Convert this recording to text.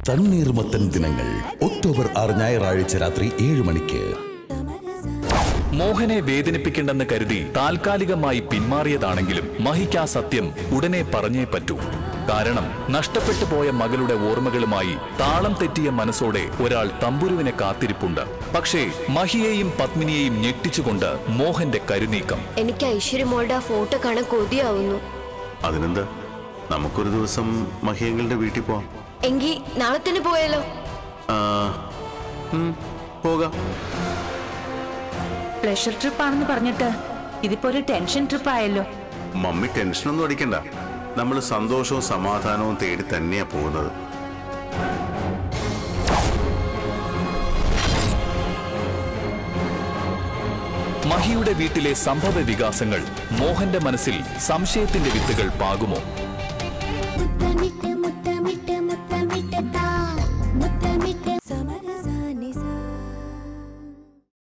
തണ്ണീർമത്തൻ ദിനങ്ങൾ ഒക്ടോബർ ആറ് ഞായറാഴ്ച രാത്രി ഏഴ് മണിക്ക് മോഹനെ വേദനിപ്പിക്കണ്ടെന്ന് കരുതി താൽക്കാലികമായി പിന്മാറിയതാണെങ്കിലും മഹിക്ക് ആ സത്യം ഉടനെ പറഞ്ഞേ പറ്റൂ കാരണം നഷ്ടപ്പെട്ടു പോയ മകളുടെ ഓർമ്മകളുമായി താളം തെറ്റിയ മനസ്സോടെ ഒരാൾ തമ്പുരുവിനെ കാത്തിരിപ്പുണ്ട് പക്ഷേ മഹിയെയും പത്മിനിയെയും ഞെട്ടിച്ചുകൊണ്ട് മോഹന്റെ കരുനീക്കം എനിക്ക് ഐശ്വര്യമോളുടെ ആ ഫോട്ടോ കാണാൻ കൊതിയാവുന്നു അതിനെന്താ നമുക്കൊരു ദിവസം മഹിയങ്ങളുടെ വീട്ടിൽ പോവാം എങ്കിൽ നാളെ തന്നെ പോയാലോ ആ, ഉം, പോകാം പ്ലഷർ ട്രിപ്പ് ആണെന്ന് പറഞ്ഞിട്ട് ഇതിപ്പോ ഒരു ടെൻഷൻ ട്രിപ്പ് ആയല്ലോ മമ്മി ടെൻഷനൊന്നും അടിക്കണ്ട നമ്മൾ സന്തോഷവും സമാധാനവും തേടി തന്നെയാ പോകുന്നത് മഹിയുടെ വീട്ടിലെ സംഭവ വികാസങ്ങൾ മോഹന്റെ മനസ്സിൽ സംശയത്തിന്റെ വിത്തുകൾ പാകുമോ